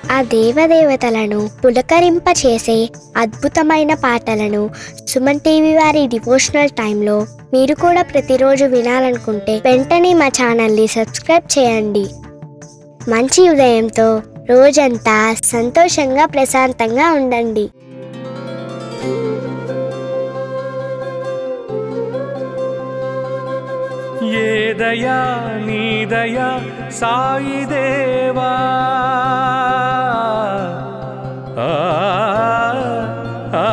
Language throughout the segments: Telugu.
ఆ దేవదేవతలను పులకరింపచేసే అద్భుతమైన పాటలను సుమన్ టీవీ వారి డివోషనల్ టైంలో మీరు కూడా ప్రతిరోజు వినాలనుకుంటే వెంటనే మా ఛానల్ని సబ్స్క్రైబ్ చేయండి మంచి ఉదయంతో రోజంతా సంతోషంగా ప్రశాంతంగా ఉండండి ఏదయా నీదయా సాయి దేవా ఆ, ఆ,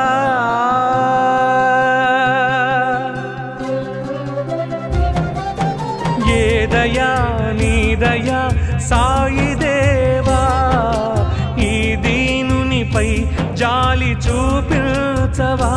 ఏదయా నీదయా సాయి దేవా ఈ దీనునిపై జాలి చూపించవా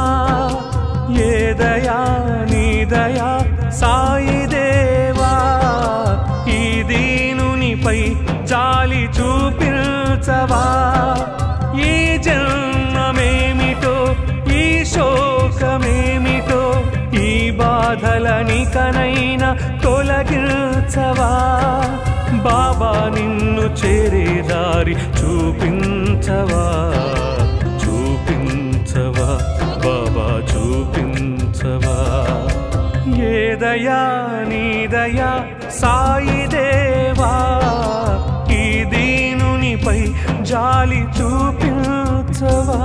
ఏదయా నీదయా సాయి దేవా ఈ దీనునిపై జాలి చూపించవా ఈ జన్మమేమిటో ఈ శోకమేమిటో ఈ బాధలని కనైనా తొలగించవా బాబా నిన్ను చేరే దారి చూపించవా చూపించవా బాబా చూపించవా ఏదయా నీదయా సాయి దేవా ఈ దీనునిపై జాలి చూపించవా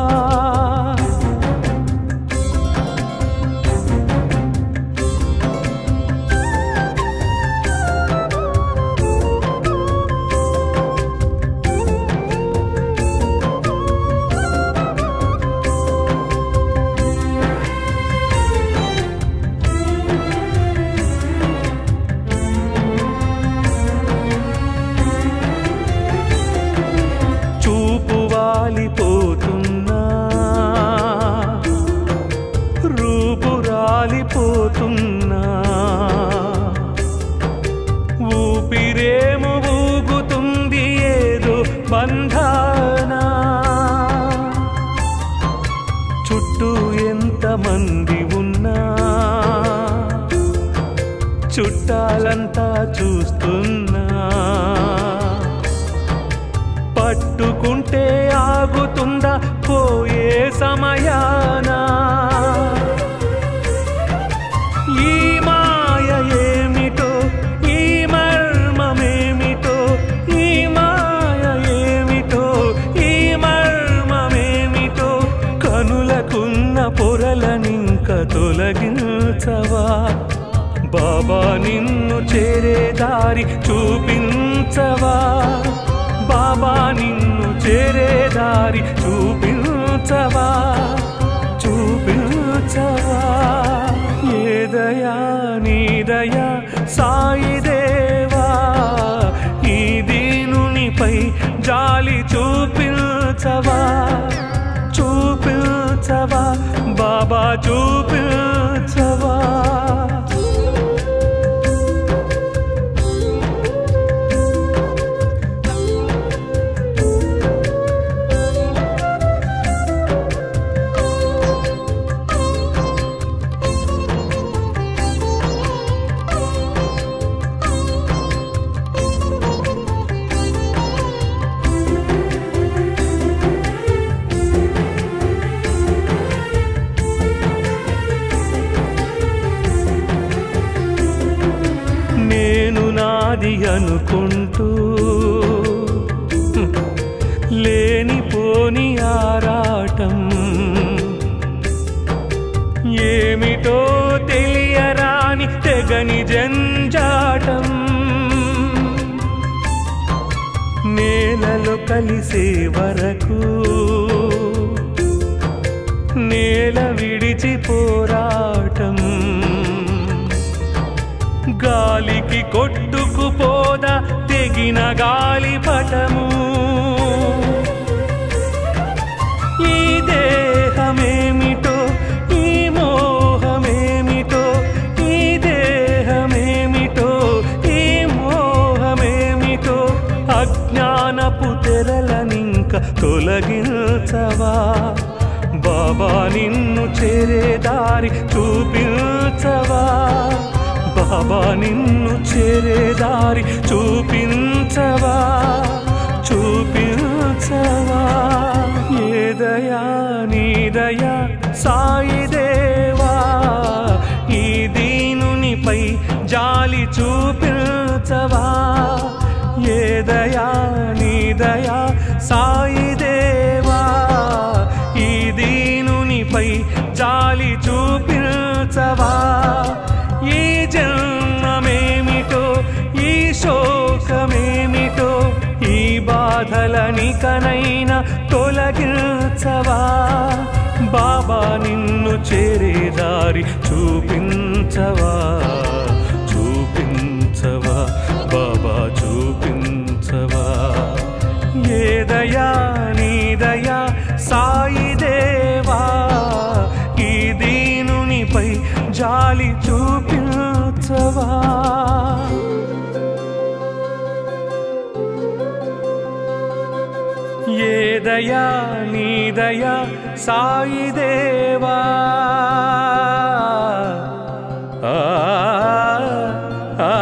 చూపు వాలిపోతున్నా రూపు రాలిపోతున్నా ఊపిరేమో ఊగుతుంది ఏదో బంధానా చుట్టూ ఎంతమంది ఉన్నా చుట్టాలంతా చూస్తున్నా పట్టుకుంటే ఆగుతుందా పోయే సమయాన ఈ మాయ ఏమిటో ఈ మర్మమేమిటో ఈ మాయ ఏమిటో ఈ మర్మమేమిటో కనులకున్న పొరలనింక తొలగించవా బాబా నిన్ను చేరే దారి చూపించవా బాబా నిన్ను చేరే దారి చూపించవా చూపించవా ఏదయా నీదయా సాయి దేవా ఈ దీనునిపై జాలి చూపించవా చూపించవా బాబా చూపించవా నేను నాది అనుకుంటూ లేనిపోని ఆరాటం ఏమిటో తెలియరాని తెగని జంజాటం నేలలో కలిసే వరకు నేల విడిచి పోరాటం గాలికి కొట్టుకుపోదా తెగిన గాలిపటము ఈ దేహమేమిటో ఈ మోహమేమిటో ఈ దేహమేమిటో ఈ మోహమేమిటో అజ్ఞానపు తెరలనింక తొలగించవా బాబా నిన్ను చేరే దారి చూపించవా బాబా నిన్ను చేరే దారి చూపించవా చూపించవా చూపించవా ఏ దయా నీ దయా సాయి దేవా ఈ దీనునిపై జాలి చూపించవా ఈ జన్మమేమిటో ఈ శోకమేమిటో ఈ బాధలనికనైనా తొలగించవా బాబా నిన్ను చేరే దారి చూపించవా చూపించవా బాబా చూపించవా ఏ దయా నీ దయా సాయి దేవా ఈ దీనునిపై జాలి చూపించవా ఏ దయా నీ దయా సాయి దేవా ఆ, ఆ,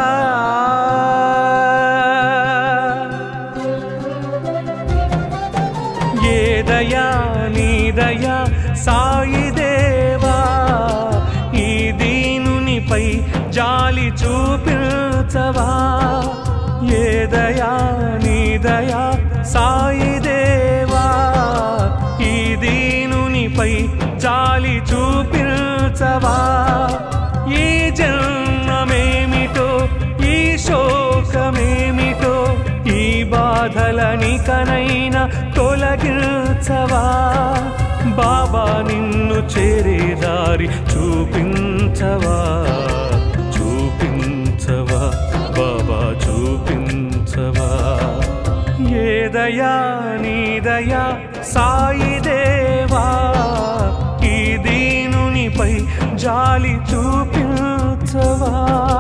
ఏ దయా నీ దయా సాయి దేవా ఈ దీనునిపై జాలి చూపించవా ఏ దయా నీ దయా సాయి దేవా ఈ దీనునిపై జాలి చూపించవా ఈ జన్మమేమిటో ఈ శోకమేమిటో ఈ బాధలనికనైనా తొలగించవా బాబా నిన్ను చేరే దారి చూపించవా చూపించవా బాబా చూపించవా ఏ దయా నీ దయా సాయి దేవా ఈ దీనునిపై జాలి చూపించవా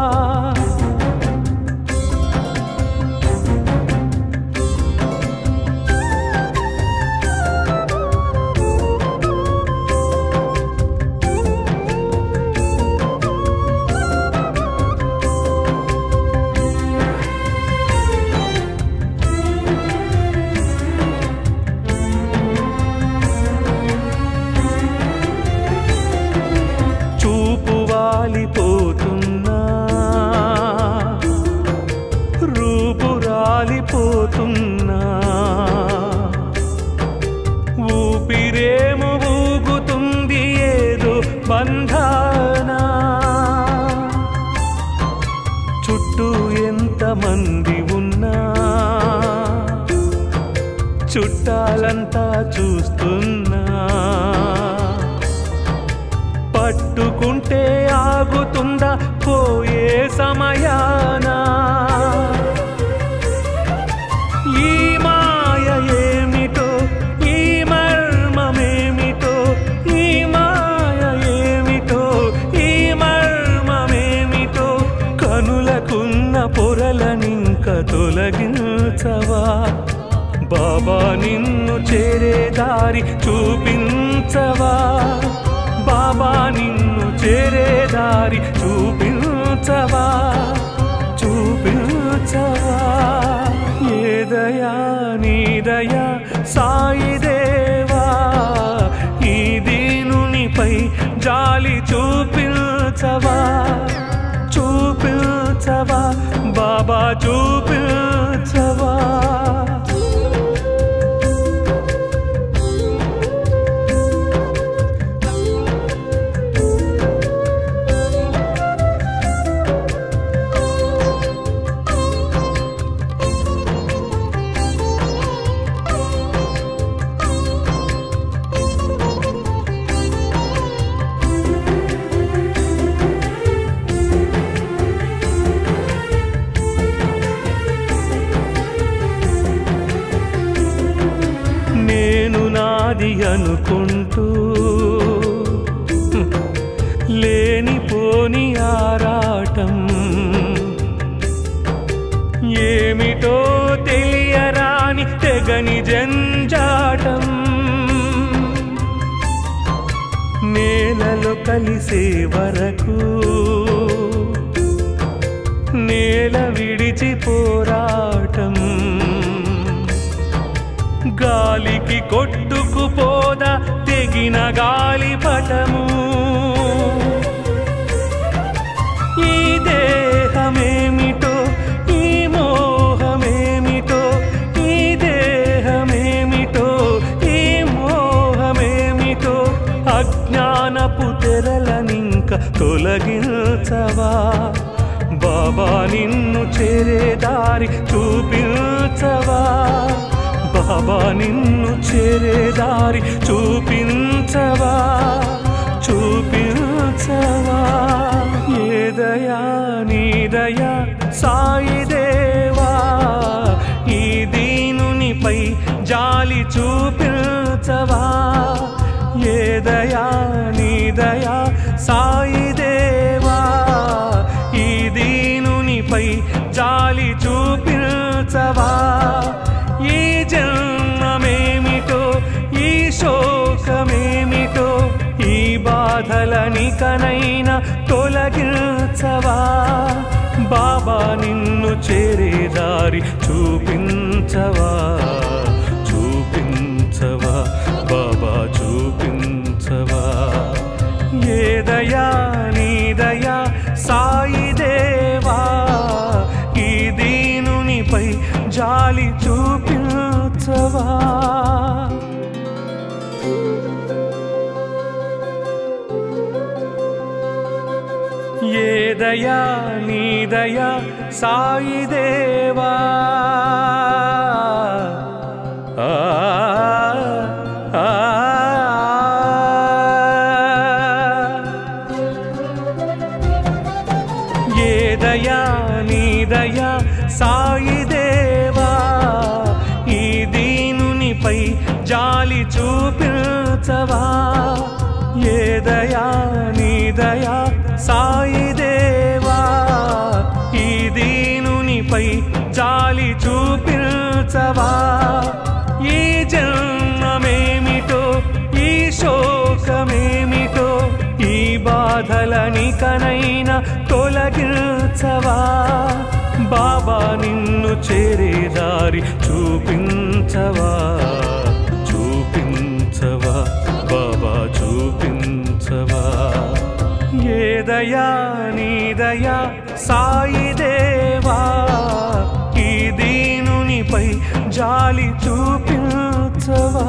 చూపు వాలిపోతున్నా రూపు రాలిపోతున్నా ఊపిరేమో ఊగుతుంది ఏదో బంధానా చుట్టూ ఎంతమంది ఉన్నా చుట్టాలంతా చూస్తున్నా పట్టుకుంటే ఆగుతుందా పోయే సమయాన ఈ మాయ ఏమిటో ఈ మర్మమేమిటో ఈ మాయ ఏమిటో ఈ మర్మమేమిటో కనులకున్న పొరలనింక తొలగించవా బాబా నిన్ను చేరే దారి చూపించవా బాబా నిన్ను చేరే దారి చూపించవా చూపించవా ఏ దయా నీ దయా సాయి దేవా ఈ దీనునిపై జాలి చూపించవా చూపించవా బాబా చూపించవా నేను నాది అనుకుంటూ లేనిపోని ఆరాటం ఏమిటో తెలియరాని తెగని జంజాటం నేలలో కలిసే వరకు నేల విడిచి పోరాటం గాలికి కొట్టుకుపోదా తెగిన గాలి పటము ఈ దేహమేమిటో తొలగించవా బాబా నిన్ను చేరే దారి చూపించవా బాబా నిన్ను చేరే దారి చూపించవా చూపించవా ఏదయా నీదయా సాయి దేవా ఈ దీనునిపై జాలి చూపించవా ఏదయా నీదయా సాయి దేవా ఈ దీనునిపై జాలి చూపించవా ఈ జన్మమేమిటో ఈ శోకమేమిటో ఈ బాధలనికనైనా తొలగించవా బాబా నిన్ను చేరే దారి చూపించవా చూపించవా బాబా చూపించవా ఏదయా నీదయా సాయి దేవా ఈ దీనునిపై జాలి చూపించవా ఏదయా నీదయా సాయి దేవా ఆ, ఆ, ఏదయా నీదయా సాయి దేవా ఈ దీనునిపై జాలి చూపించవా ఏదయా నీదయా సాయి దేవా ఈ దీనునిపై జాలి చూపించవా ఈ జన్మమేమిటో ఈ శోకమేమిటో ఈ బాధలనికనైనా తొలగించవా బాబా నిన్ను చేరే దారి చూపించవా చూపించవా బాబా చూపించవా ఏదయా నీదయా సాయి దేవా ఈ దీనునిపై జాలి చూపించవా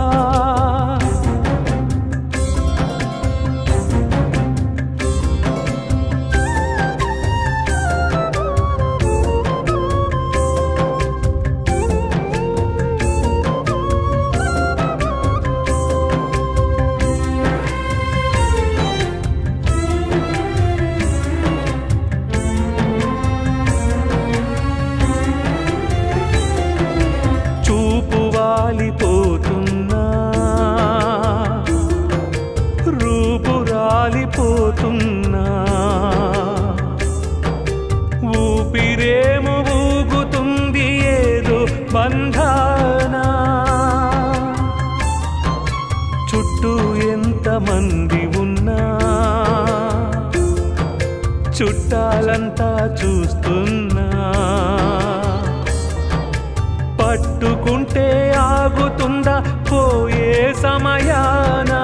చూపు వాలిపోతున్నా రూపు రాలిపోతున్నా ఊపిరేము ఊగుతుంది ఏదో బంధానా చుట్టూ ఎంతమంది ఉన్నా చుట్టాలంతా చూస్తున్నా పట్టుకుంటే ఆగుతుందా పోయే సమయానా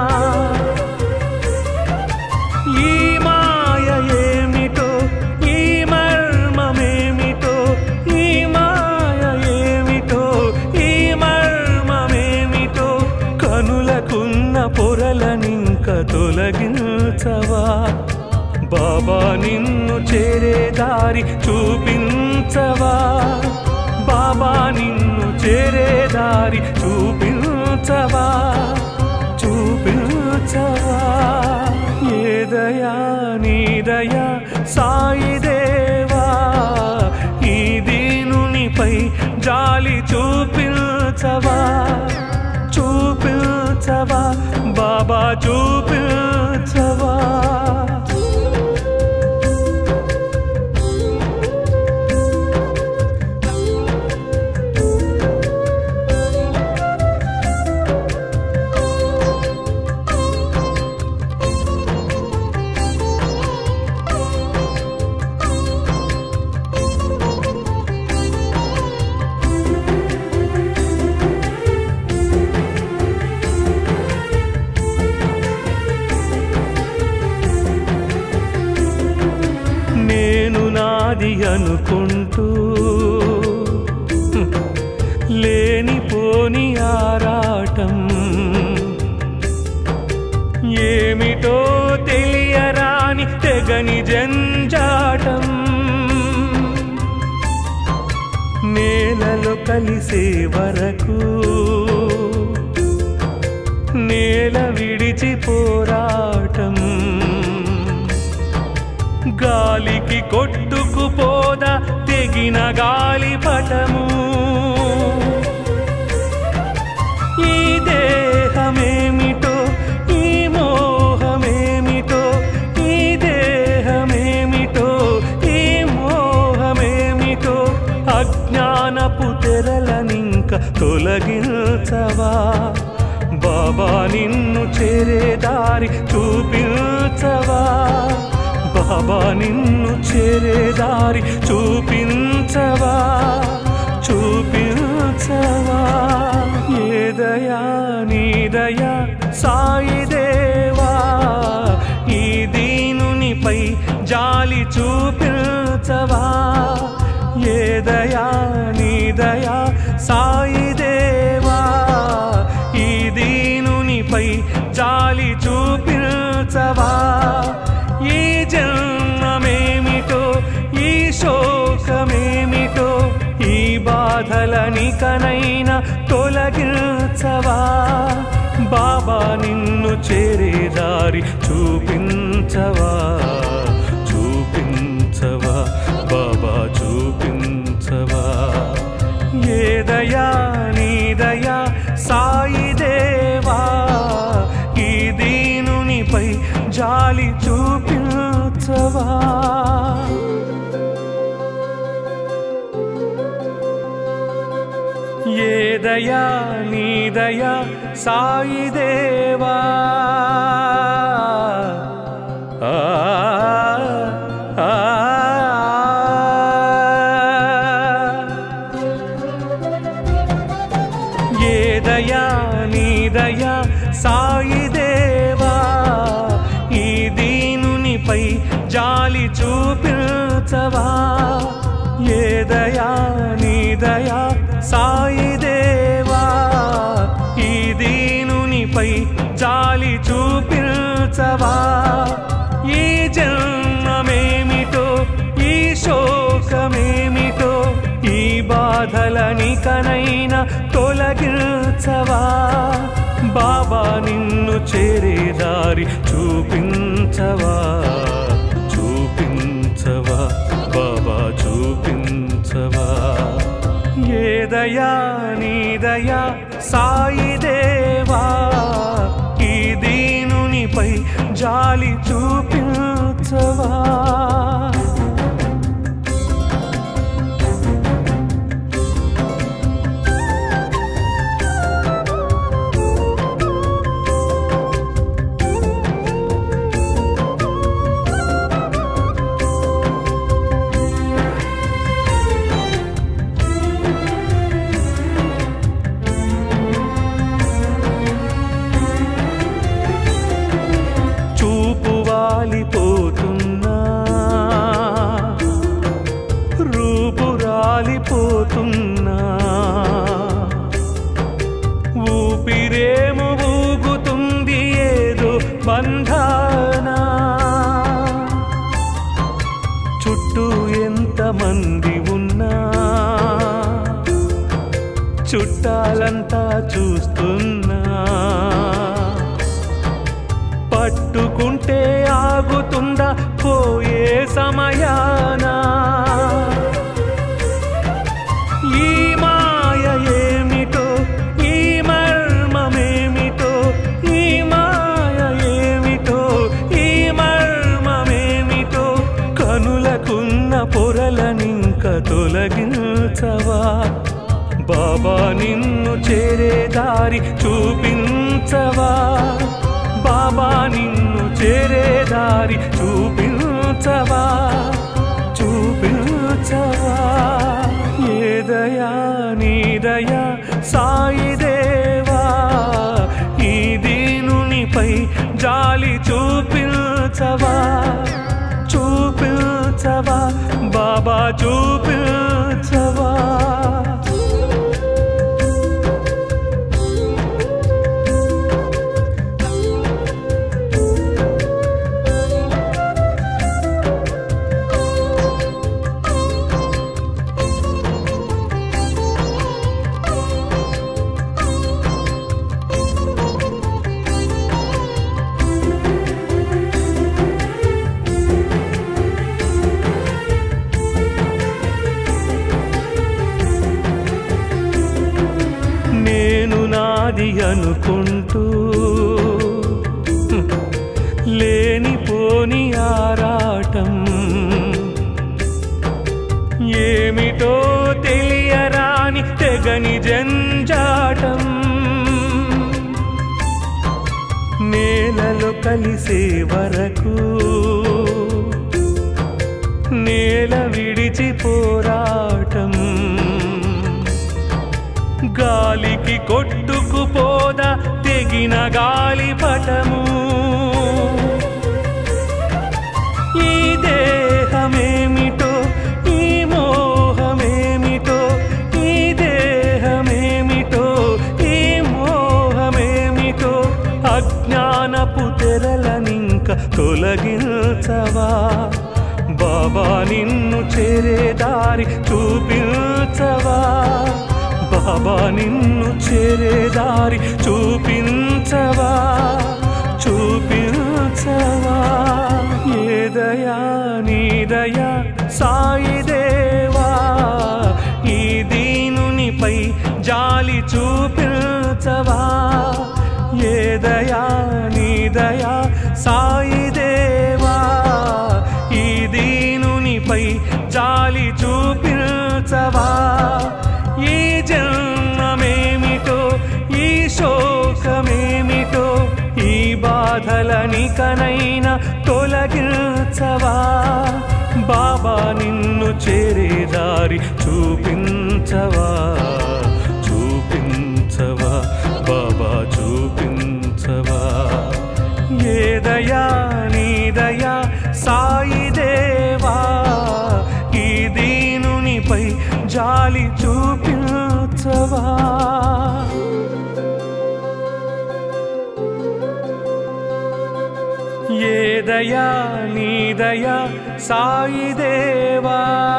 ఈ మాయ ఏమిటో ఈ మర్మమేమిటో ఈ మాయ ఏమిటో ఈ మర్మమేమిటో కనులకున్న పొరలనింక తొలగించవా బాబా నిన్ను చేరే దారి చూపించవా బాబా నిన్ను చేరే దారి చూపించవా చూపించవా ఏదయా నీదయా సాయి దేవా ఈ దీనునిపై జాలి చూపించవా చూపించవా బాబా చూపించవా నేను నాది అనుకుంటూ లేనిపోని ఆరాటం ఏమిటో తెలియరాని తీరని జంజాటం నేలలో కలిసే వరకు నేల విడిచి పోరాటం గాలికి కొట్టుకుపోదా తెగిన గాలి పటము ఈ దేహమేమిటో ఈ మోహమేమిటో ఈ దేహమేమిటో ఈ మోహమేమిటో అజ్ఞానపు తెరలనింక తొలగించవా బాబా నిన్ను చేరే దారి చూపించవా బాబా నిన్ను చేరే దారి చూపించవా చూపించవా ఏదయా నీదయా సాయి దేవా ఈ దీనునిపై జాలి చూపించవా ఏదయా నీదయా సాయి దేవా ఈ దీనునిపై జాలి చూపించవా ఈ జన్మమేమిటో ఈ శోకమేమిటో ఈ బాధలనికనైనా తొలగించవా బాబా నిన్ను చేరే దారి చూపించవా చూపించవా బాబా చూపించవా ఏదయా నీదయా సాయి దేవా ఈ దీనునిపై జాలి చూపించవా ఏదయా నీదయా సాయి దేవా ఆ, ఆ, ఏదయా నీదయా సాయి దేవా ఈ దీనునిపై జాలి చూపించవా ఏదయా నీదయా సాయి దేవా ఈ దీనునిపై జాలి చూపించవా ఈ జన్మమేమిటో ఈ శోకమేమిటో ఈ బాధలనికనైనా తొలగించవా బాబా నిన్ను చేరే దారి చూపించవా చూపించవా బాబా చూపించవా ఏదయా నీదయా సాయి దేవా ఈ దీనునిపై జాలి చూపించవా చూపు వాలిపోతున్నా రూపు రాలిపోతున్నా ఊపిరేము ఊగుతుంది ఏదో బంధానా చుట్టూ ఎంతమంది ఉన్నా చుట్టాలంతా చూస్తున్నా పట్టుకుంటే ఆగుతుందా పోయే సమయాన ఈ మాయ ఏమిటో ఈ మర్మమేమిటో ఈ మాయ ఏమిటో ఈ మర్మమేమిటో కనులకున్న పొరలనింక తొలగించవా బాబా నిన్ను చేరే దారి చూపించవా బాబా నిన్ను చేరే దారి చూపించవా చూపించవా ఏదయా నీదయా సాయి దేవా ఈ దీనునిపై జాలి చూపించవా చూపించవా బాబా చూపించవా నాది అనుకుంటూ లేనిపోని ఆరాటం ఏమిటో తెలియరాని తెగని జంజాటం నేలలో కలిసే వరకు నేల విడిచి పోరాటం గాలికి కొట్టుకుపోదా తెగిన గాలిపటము ఈ దేహమేమిటో ఈ మోహమేమిటో ఈ దేహమేమిటో ఈ మోహమేమిటో అజ్ఞానపు తెరలనింక తొలగించవా బాబా నిన్ను చేరే దారి చూపించవా బాబా నిన్ను చేరే దారి చూపించవా చూపించవా ఏదయా నీదయా సాయి దేవా ఈ దీనునిపై జాలి చూపించవా ఏదయా నీదయా సాయి దేవా ఈ దీనునిపై జాలి చూపించవా ఈ జన్మమేమిటో ఈ శోకమేమిటో ఈ బాధలనికనైనా తొలగించవా బాబా నిన్ను చేరే దారి చూపించవా చూపించవా బాబా చూపించవా ఏదయా నీదయా సాయి దేవా ఈ దీనునిపై జాలి చూపించవా ఏదయా నీదయా సాయి దేవా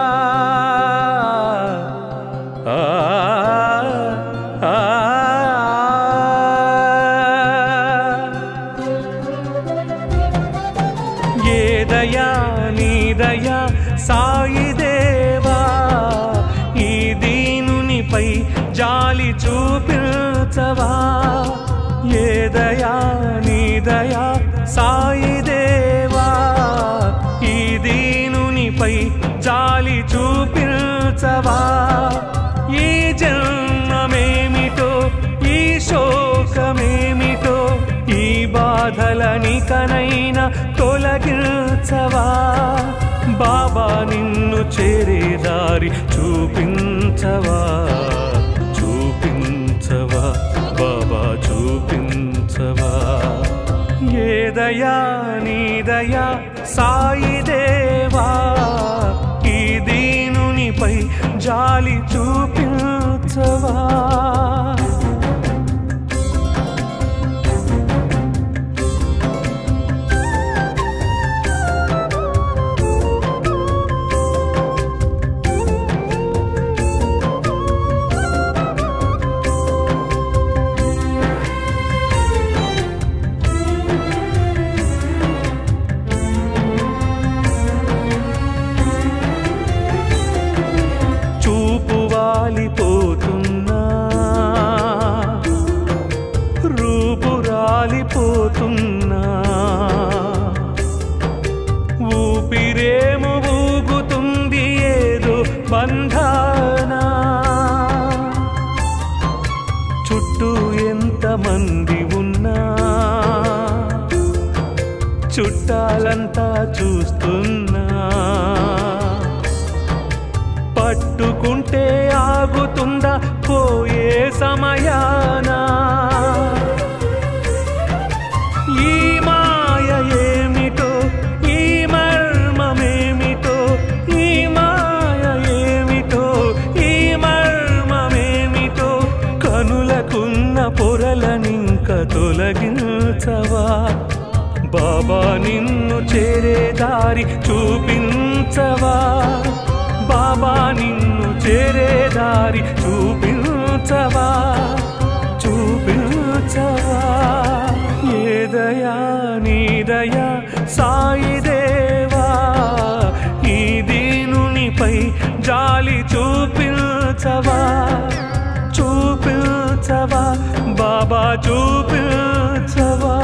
ఆ, ఆ, ఏదయా నీదయా సాయి దేవా ఈ దీనునిపై జాలి చూపించవా ఏదయా నీదయా సాయి దేవా ఈ దీనునిపై జాలి చూపించవా ఈ జన్మమేమిటో ఈ శోకమేమిటో ఈ బాధలనికనైనా తొలగించవా బాబా నిన్ను చేరే దారి చూపించవా చూపించవా బాబా చూపించవా ఏదయా నీదయా సాయి దేవా ఈ దీనునిపై జాలి చూపించవా చూపు వాలిపోతున్నా రూపు రాలిపోతున్నా ఊపిరేము ఊగుతుంది ఏదో బంధానా చుట్టూ ఎంతమంది ఉన్నా చుట్టాలంతా చూస్తున్నా పట్టుకుంటే ఆగుతుందా పోయే సమయానా ఈ మాయ ఏమిటో ఈ మర్మమేమిటో ఈ మాయ ఏమిటో ఈ మర్మమేమిటో కనులకున్న పొరలనింక తొలగించవా బాబా నిన్ను చేరే దారి చూపించవా బాబా నిన్ను చేరే దారి చూపించవా చూపించవా ఏదయా నీదయా సాయి దేవా ఈ దీనునిపై జాలి చూపించవా చూపించవా బా బాబా చూపించవా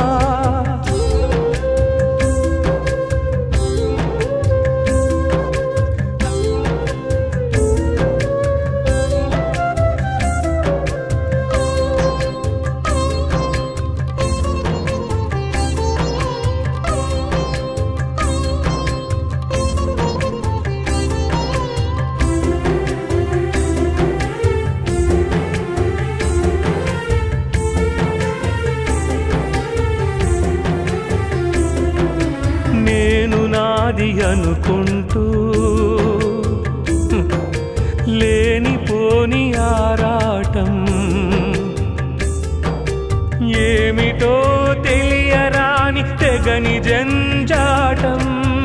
నేను నాది అనుకుంటూ లేనిపోని ఆరాటం ఏమిటో తెలియరాని తెగని జంజాటం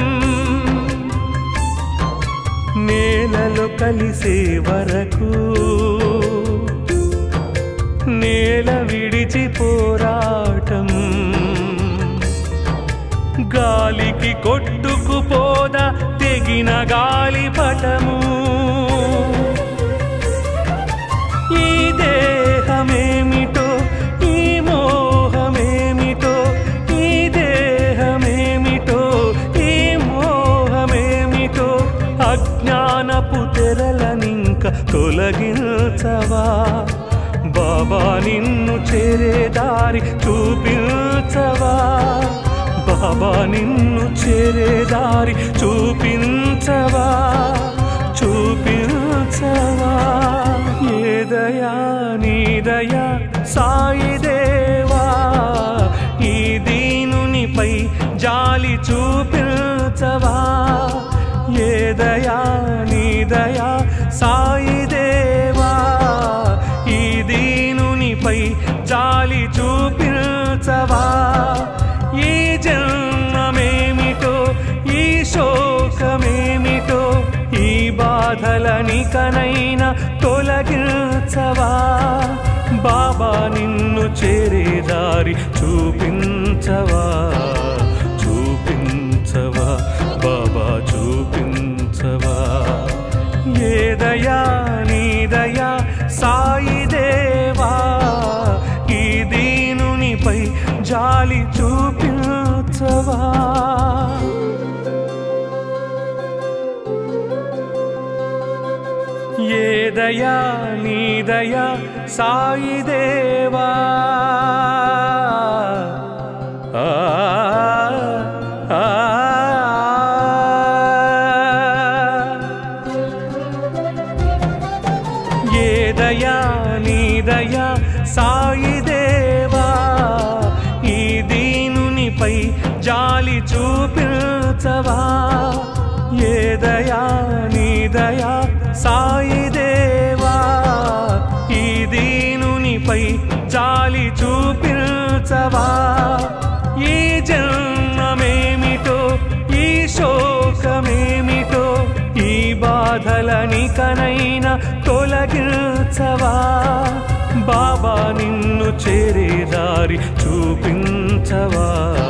నేలలో కలిసే వరకు నేల విడిచి పోరాటం గాలికి కొట్టుకుపోదా తెగిన గాలి పటము ఈ దేహమేమిటో ఈ మోహమేమిటో ఈ దేహమేమిటో ఈ మోహమేమిటో అజ్ఞానపు తెరలనింక తొలగించవా బాబా నిన్ను చేరే దారి చూపించవా బాబా నిన్ను చేరే దారి చూపించవా చూపించవా ఏదయా నీదయా సాయి దేవా ఈ దీనునిపై జాలి చూపించవా ఏదయా నీదయా సాయి దేవా ఈ దీనునిపై జాలి చూపించవా ఈ జన్మమేమిటో ఈ శోకమేమిటో ఈ బాధలనికనైనా తొలగించవా బాబా నిన్ను చేరే దారి చూపించవా చూపించవా బాబా చూపించవా ఏదయా నీదయా సాయి దేవా ఈ దీనునిపై జాలి చూపించవా ఏదయా నీదయా సాయి దేవా ఆ, ఆ, ఏదయా నీదయా సాయి దేవా ఈ దీనునిపై జాలి చూపించవా ఏదయా నీదయా సాయి దేవా ఈ దీనునిపై జాలి చూపించవా ఈ జన్మమేమిటో ఈ శోకమేమిటో ఈ బాధలనికనైనా తొలగించవా బాబా నిన్ను చేరే దారి చూపించవా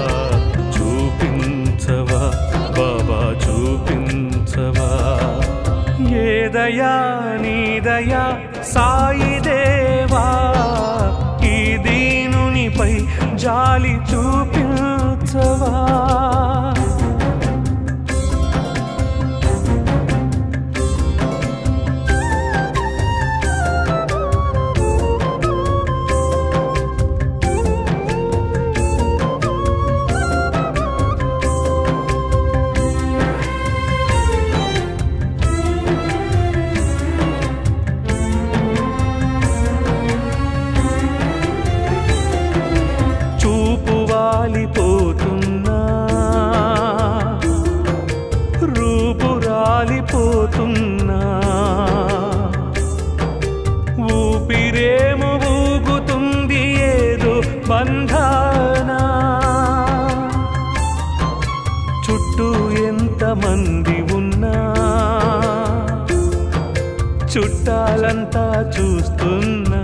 చూపించవా బాబా చూపించవా ఏదయా నీదయా సాయి దేవా ఈ దీనునిపై జాలి చూపించవా చూపు వాలిపోతున్నా రూపు రాలిపోతున్నా ఊపిరేము ఊగుతుంది ఏదో బంధానా చుట్టూ ఎంతమంది ఉన్నా చుట్టాలంతా చూస్తున్నా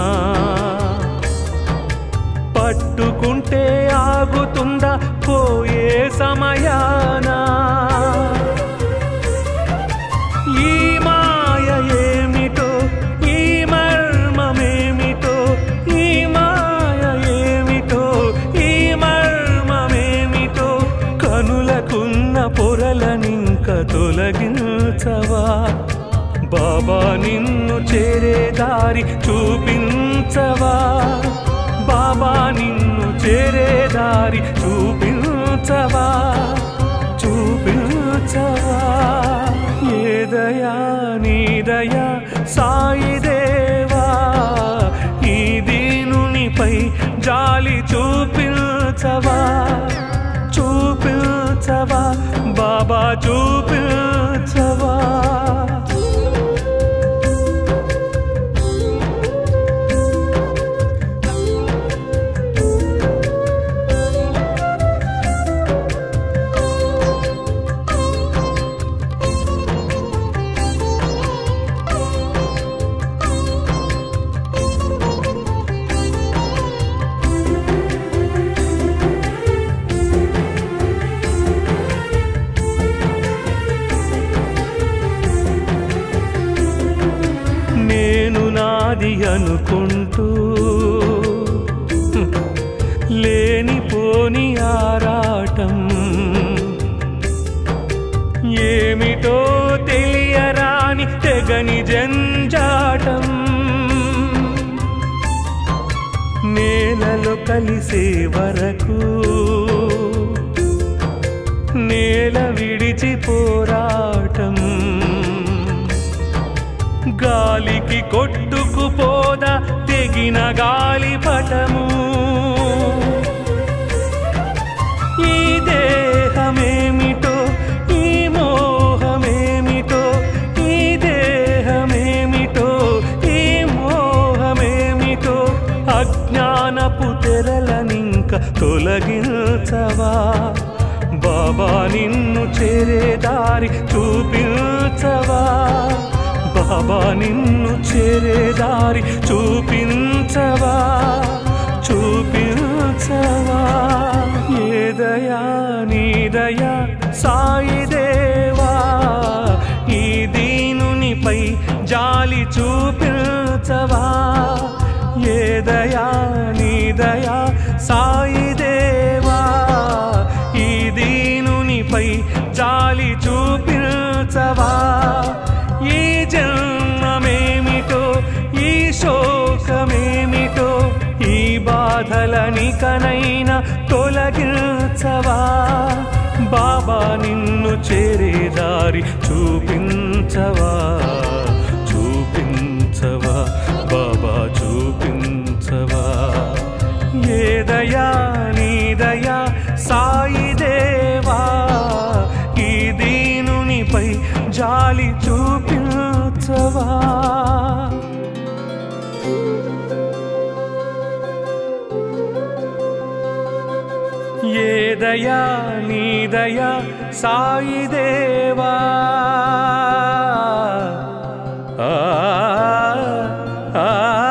పట్టుకుంటే ఆగుతుందా పోయే సమయానా ఈ మాయ ఏమిటో ఈ మర్మమేమిటో ఈ మాయ నిన్ను చేరే దారి చూపించవా బాబా నిన్ను చేరే దారి చూపించవా చూపించవా ఏదయా నీదయా సాయి దేవా ఈ దీనునిపై జాలి చూపించవా చూపించవా బాబా చూపించవా నేను నాది అనుకుంటూ లేనిపోని ఆరాటం ఏమిటో తెలియరాని తెగని జంజాటం నేలలో కలిసే వరకు నేల విడిచి పోరాటం గాలికి కొట్టుకుపోదా తెగిన గాలి పటము ఈ దేహమేమిటో ఈ మోహమేమిటో ఈ దేహమేమిటో ఈ మోహమేమిటో అజ్ఞానపు తెరలనింక తొలగించవా బాబా నిన్ను చేరే దారి చూపించవా బాబా నిన్ను చేరే దారి చూపించవా చూపించవా ఏదయా నీదయా సాయి దేవా ఈ దీనునిపై జాలి చూపించవా ఏదయా నీదయా సాయి దేవా ఈ దీనునిపై జాలి చూపించవా ఈ జన్మమేమిటో ఈ శోకమేమిటో ఈ బాధలనికనైనా తొలగించవా బాబా నిన్ను చేరే దారి చూపించవా చూపించవా బాబా చూపించవా ఏదయా నీదయా సాయి దేవా ఈ దీనునిపై జాలి చూపించవా ఏదయా నీదయా సాయి దేవా ఆ, ఆ,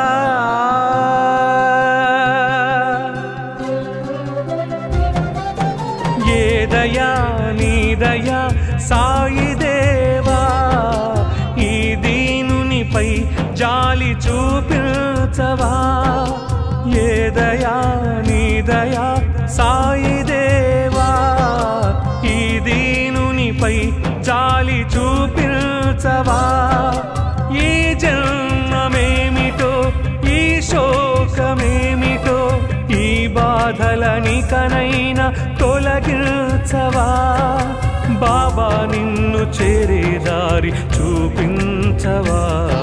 ఏదయా నీదయా సాయి దేవా ఈ దీనునిపై జాలి చూపించవా ఏదయా నీదయా సాయి దేవా ఈ దీనునిపై జాలి చూపించవా ఈ జన్మమేమిటో ఈ శోకమేమిటో ఈ బాధలనికనైనా తొలగించవా బాబా నిన్ను చేరే దారి చూపించవా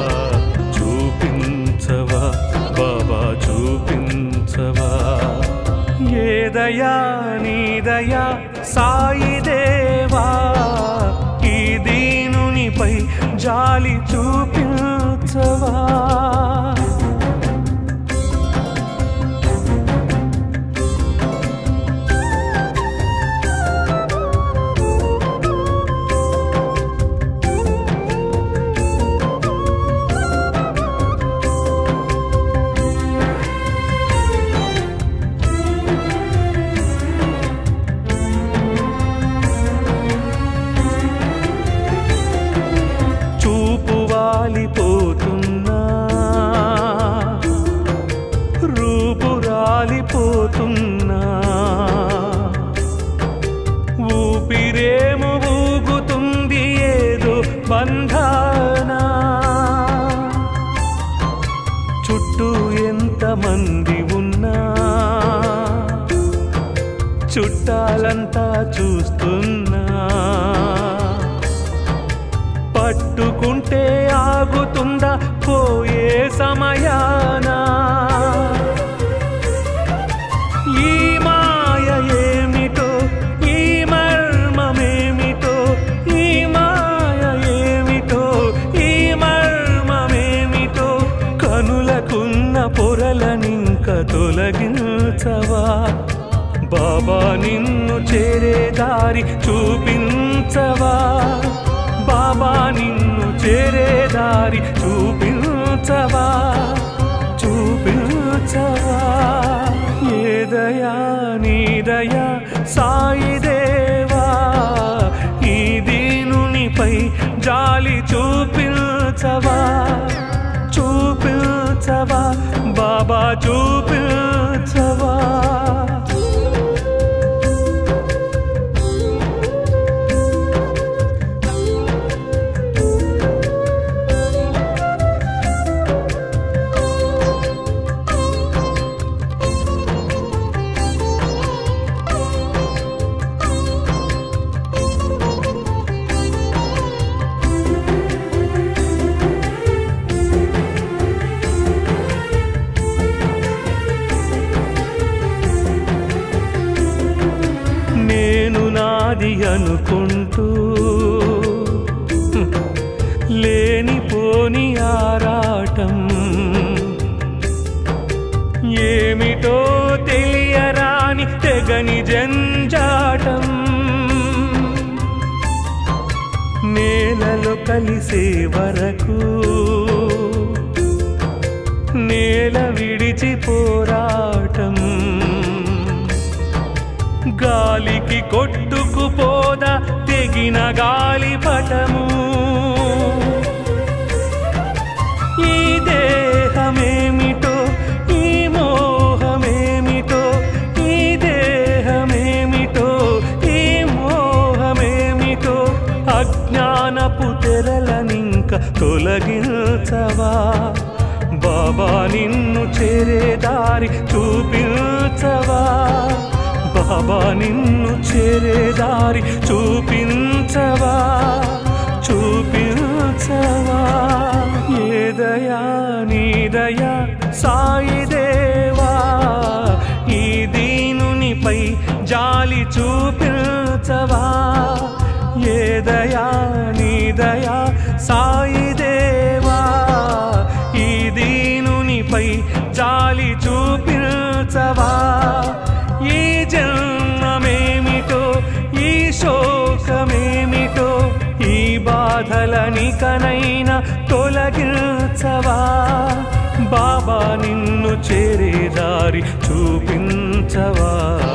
చూపించవా బాబా చూపించవా ఏదయా నీదయా సాయి దేవా ఈ దీనునిపై జాలి చూపించవా చూపు వాలిపోతున్నా రూపు రాలిపోతున్నా ఊపిరేము ఊగుతుంది ఏదో బంధానా చుట్టూ ఎంతమంది ఉన్నా చుట్టాలంతా చూస్తున్నా పట్టుకుంటే ఆగుతుందా పోయే సమయానా ఈ మాయ ఏమిటో ఈ మర్మమేమిటో ఈ మాయ ఏమిటో ఈ మర్మమేమిటో కనులకున్న పొరలనింక తొలగించవా బాబా నిన్ను చేరే దారి చూపించవా బాబా నిన్ను చేరే దారి చూపించవా చూపించవా ఏదయా నీదయా సాయి దేవా ఈ దీనునిపై జాలి చూపించవా చూపించవా బాబా చూపించవా నేను నాది అనుకుంటూ హ్మ్, లేనిపోని ఆరాటం ఏమిటో తెలియరాని తెగని జంజాటం నేలలో కలిసే వరకు నేల విడిచి పోరాటం గాలికి కొట్టుకుపోదా తెగిన గాలి పటము ఈ దేహమేమిటో ఈ మోహమేమిటో ఈ దేహమేమిటో ఈ మోహమేమిటో అజ్ఞానపు తెరలనింక తొలగించవా బాబా నిన్ను చేరే దారి చూపించవా బాబా నిన్ను చేరే దారి చూపించవా చూపించవా ఏదయా నీదయా సాయి దేవా ఈ దీనునిపై జాలి చూపించవా ఏదయా నీదయా సాయి దేవా ఈ దీనునిపై జాలి చూపించవా ఈ జన్మమేమిటో ఈ శోకమేమిటో ఈ బాధలనికనైనా తొలగించవా బాబా నిన్ను చేరే దారి చూపించవా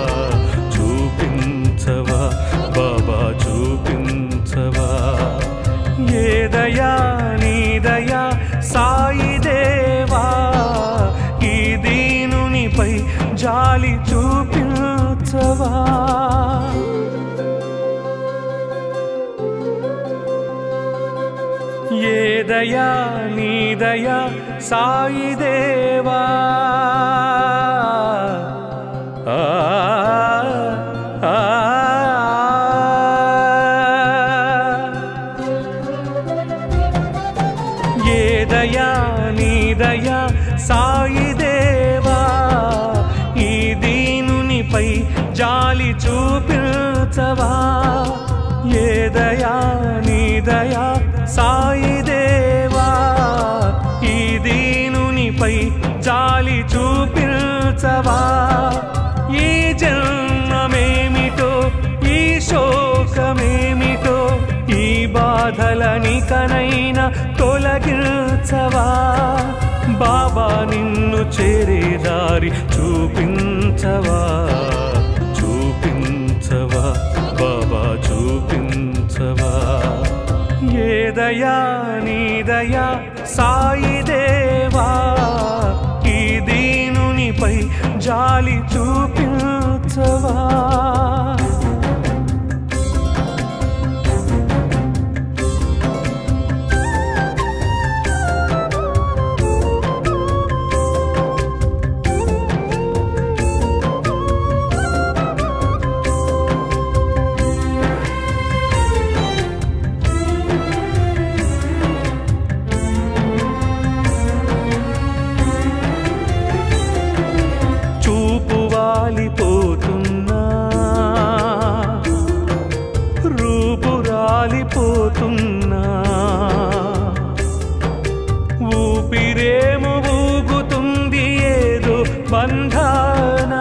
చూపించవా బాబా చూపించవా ఏదయా నీదయా సాయి దేవా ఈ దీనునిపై జాలి చూపించవా ఏదయా నీదయా సాయి దేవా ఆ, ఆ, ఏదయా నీదయా సాయి దేవా ఈ దీనునిపై జాలి చూపించవా ఏదయా నీదయా సాయి దేవా ఈ దీనునిపై జాలి చూపించవా ఈ జన్మమేమిటో ఈ శోకమేమిటో ఈ బాధలనికనైనా తొలగించవా బాబా నిన్ను చేరే దారి చూపించవా చూపించవా బాబా చూపించవా ఏదయా నీదయా సాయి దేవా ఈ దీనునిపై జాలి చూపించవా ఆగుతున్నా ఊపిరేము ఊగుతుంది ఏదో బంధానా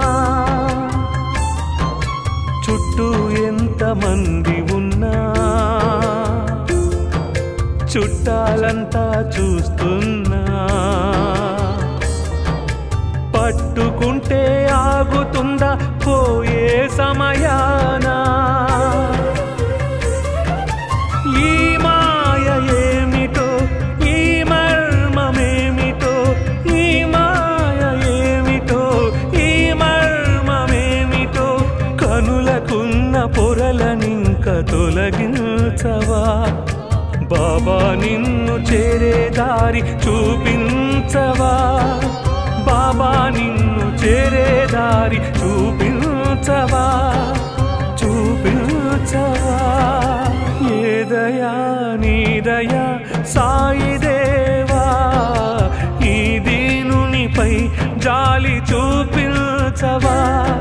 చుట్టూ ఎంతమంది ఉన్నా చుట్టాలంతా చూస్తున్నా పట్టుకుంటే ఆగుతుందా పోయే సమయానా ఈ మాయ ఏమిటో ఈ మర్మమేమిటో ఈ మాయ ఏమిటో ఈ మర్మమేమిటో కనులకున్న పొరలనింక తొలగించవా బాబా నిన్ను చేరే దారి చూపించవా బాబా నిన్ను చేరే దారి చూపించవా చూపించవా ఏదయా నీదయా సాయిదేవా ఈ దీనునిపై జాలి చూపించవా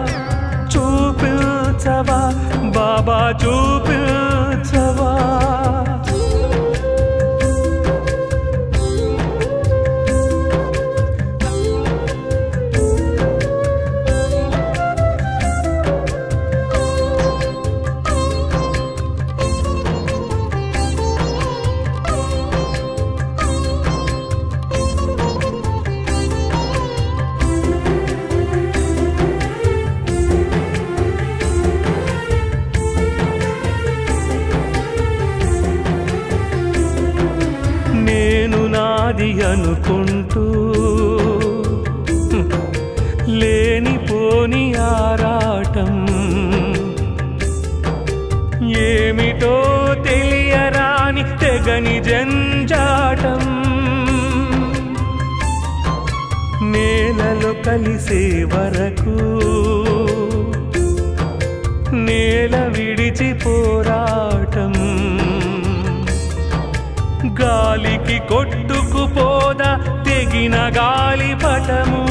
చూపించవా బాబా చూపించవా నేను నాది అనుకుంటూ లేనిపోని ఆరాటం ఏమిటో తెలియరాని తెగని జంజాటం నేలలో కలిసే వరకు నేల విడిచి పోరాటం గాలికి కొట్టుకుపోదా తెగిన గాలి పటము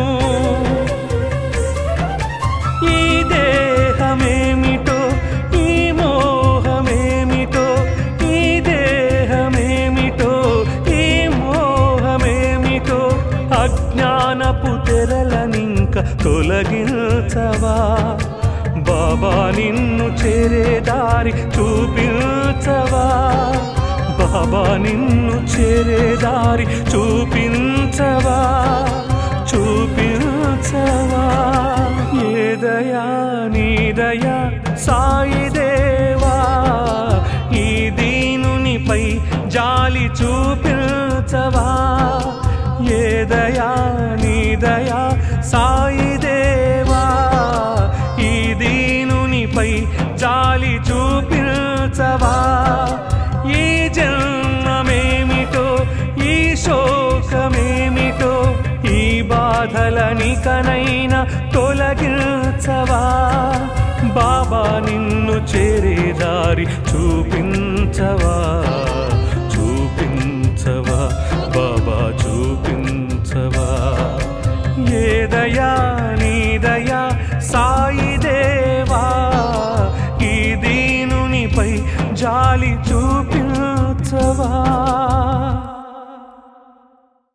ఈ దేహమేమిటో ఈ మోహమేమిటో ఈ దేహమేమిటో ఈ మోహమేమిటో అజ్ఞానపు తెరలనింక తొలగించవా బాబా నిన్ను చేరే దారి చూపించవా బాబా నిన్ను చేరే దారి చూపించవా చూపించవా ఏదయా నీదయా సాయిదేవా ఈ దీనునిపై జాలి చూపించవా ఏదయా నీదయా సాయిదేవా ఈ దీనునిపై జాలి చూపించవా ఈ జన్మమేమిటో ఈ శోకమేమిటో ఈ బాధలనికనైనా తొలగించవా బాబా నిన్ను చేరే దారి చూపించవా చూపించవా బాబా చూపించవా ఏదయా నీదయా సాయిదేవా ఈ దీనునిపై జాలి చూ